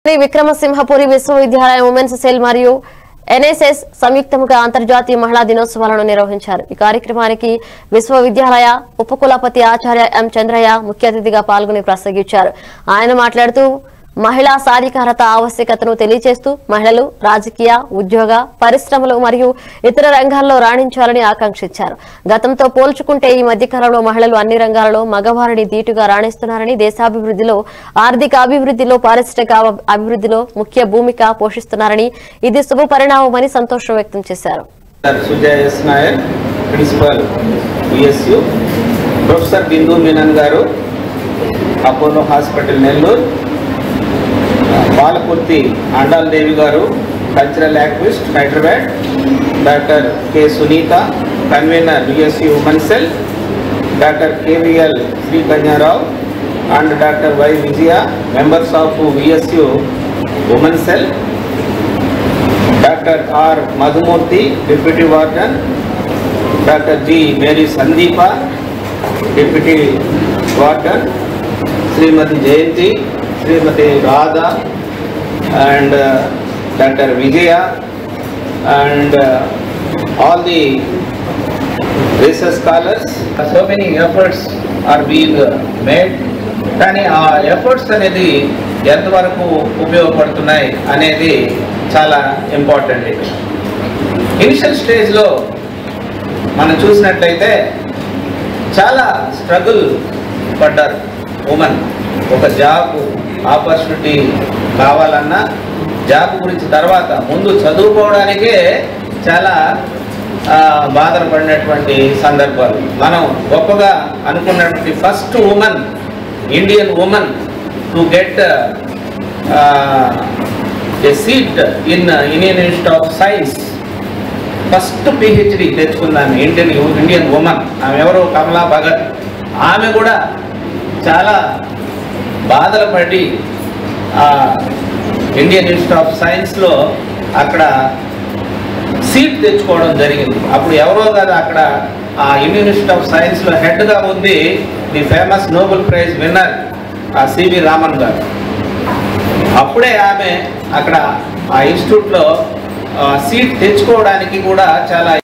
శ్రీ విక్రమసింహపురి విశ్వవిద్యాలయం women's cell మరియు NSS సంయుక్తంగా అంతర్జాతీయ మహిళా దినోత్సవాలను నిర్వహించారు ఈ కార్యక్రమానికి విశ్వవిద్యాలయ ఉపకులపతి ఆచార్య ఎం చంద్రయ్య ముఖ్య అతిథిగా పాల్గొని ప్రసంగించారు ఆయన మాట్లాడుతూ మహిళా సాధికారత ఆవశ్యకతను తెలియజేస్తూ మహిళలు రాజకీయ ఉద్యోగ పరిశ్రమలు మరియు ఇతర రంగాల్లో రాణించాలని ఆకాంక్షించారు గతంతో పోల్చుకుంటే ఈ మధ్య కాలంలో మహిళలు అన్ని రంగాలలో మగవారిని ధీటుగా రాణిస్తున్నారని దేశాభివృద్ధిలో ఆర్థిక అభివృద్ధిలో పారిశ్రామిక అవ- అభివృద్ధిలో ముఖ్య భూమిక పోషిస్తున్నారని ఇది శుభ పరిణామమని సంతోషం వ్యక్తం చేశారు sir Sujay S Nair principal BSU professor Bindu Menon garu Apollo hospital Nellore Balakurthi Andal Devi garu cultural activist Hyderabad doctor K Sunitha convener BSU women cell doctor KVL Sri Kanyarao and doctor Y Vijaya members of VSU women cell doctor R Madhumurthy deputy warden doctor G Mary Sandeepa deputy warden Srimathi Jayanthi Srimathi Radha and doctor Vijaya and all the research scholars so many efforts are being made కానీ ఆ efforts అనేది ఎంతవరకు ఉపయోగపడుతున్నాయి అనేది చాలా important initial స్టేజ్లో మనం చూసినట్లయితే చాలా స్ట్రగుల్ పడ్డారు ఉమెన్ ఒక జాబ్ ఆపర్చునిటీ కావాలన్నా జాబ్ గురించి తర్వాత ముందు చదువుకోవడానికే చాలా ఆ, బాధపడినటువంటి సందర్భాలు మనం గొప్పగా అనుకున్నటువంటి first women Indian women to get a seat in Indian institute of science first PhD తెచ్చుకుందామె ఇండియన్ ఇండియన్ ఉమెన్ ఆమె ఎవరు కమలా భగత్ ఆమె కూడా చాలా బాధలు పడి ఆ, ఇండియన్ ఇన్స్టిట్యూట్ ఆఫ్ సైన్స్లో అక్కడ సీట్ తెచ్చుకోవడం జరిగింది అప్పుడు ఎవరో కాదు అక్కడ ఆ ఇండియన్ ఇన్స్టిట్యూట్ ఆఫ్ సైన్స్లో హెడ్గా ఉంది the famous Nobel prize winner ఆ సివి రామన్ గారు అప్పుడే ఆమె అక్కడ ఆ ఇన్స్టిట్యూట్లో ఆ, సీట్ తెచ్చుకోవడానికి కూడా చాలా